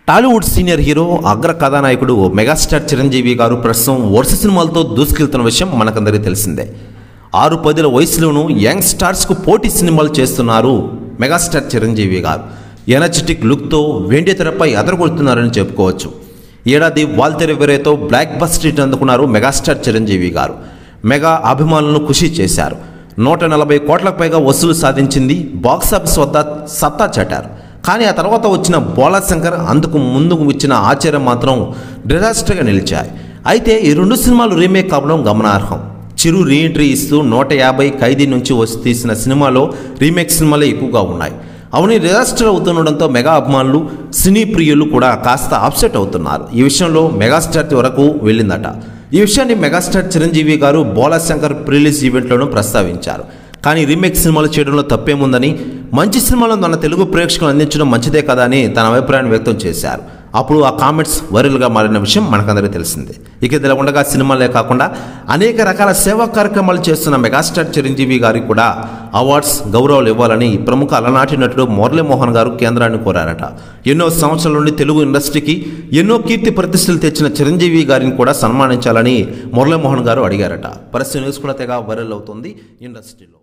Tollywood senior hero అగ్ర కథానాయకుడు megastar Chiranjeevi గారు ప్రస్తుతం వరుస సినిమాలతో దూసుకెళ్తున్న విషయం మనకందరికీ తెలిసిందే ఆరు పదుల వయసులోనూ యంగ్ స్టార్స్కు పోటీ సినిమాలు చేస్తున్నారు మెగాస్టార్ చిరంజీవి గారు ఎనర్జెటిక్ లుక్తో వెండి తెరపై అదరగొడుతున్నారని చెప్పుకోవచ్చు ఏడాది వాల్తెర వెరేతో బ్లాక్ బస్టర్ అందుకున్నారు మెగాస్టార్ చిరంజీవి గారు మెగా అభిమానులను ఖుషి చేశారు నూట నలభై కోట్లకు పైగా వసూలు సాధించింది బాక్సాఫీస్ వద్ద సత్తా చాటారు కానీ ఆ తర్వాత వచ్చిన బోలా శంకర్ అందుకు ముందుకు ఇచ్చిన ఆశ్చర్యం మాత్రం డిజాస్టర్గా నిలిచాయి అయితే ఈ రెండు సినిమాలు రీమేక్ కావడం గమనార్హం చిరు రీఎంట్రీ ఇస్తూ నూట యాభై ఖైదీ నుంచి వచ్చి తీసిన సినిమాలో రీమేక్ సినిమాలే ఎక్కువగా ఉన్నాయి అవని డిజాస్టర్ అవుతుండడంతో మెగా అభిమానులు సినీ ప్రియులు కూడా కాస్త అప్సెట్ అవుతున్నారు ఈ విషయంలో మెగాస్టార్ వరకు వెళ్ళిందట ఈ విషయాన్ని మెగాస్టార్ చిరంజీవి గారు బోలా శంకర్ ప్రిలీజ్ ఈవెంట్లోనూ ప్రస్తావించారు కానీ రీమేక్ సినిమాలు చేయడంలో తప్పేముందని మంచి సినిమాలను తన తెలుగు ప్రేక్షకులు అందించడం మంచిదే కదా అని తన అభిప్రాయాన్ని వ్యక్తం చేశారు అప్పుడు ఆ కామెంట్స్ వైరల్గా మారిన విషయం మనకందరికీ తెలిసిందే ఇక ఇలా ఉండగా సినిమాలే కాకుండా అనేక రకాల సేవా కార్యక్రమాలు చేస్తున్న మెగాస్టార్ చిరంజీవి గారికి కూడా అవార్డ్స్ గౌరవాలు ఇవ్వాలని ప్రముఖ అలనాటి నటుడు మురళీమోహన్ గారు కేంద్రాన్ని కోరారట ఎన్నో సంవత్సరాల నుండి తెలుగు ఇండస్ట్రీకి ఎన్నో కీర్తి ప్రతిష్టలు తెచ్చిన చిరంజీవి గారిని కూడా సన్మానించాలని మురళీమోహన్ గారు అడిగారట పరిస్థితి న్యూస్ కూడా తెగ వైరల్ అవుతుంది ఇండస్ట్రీలో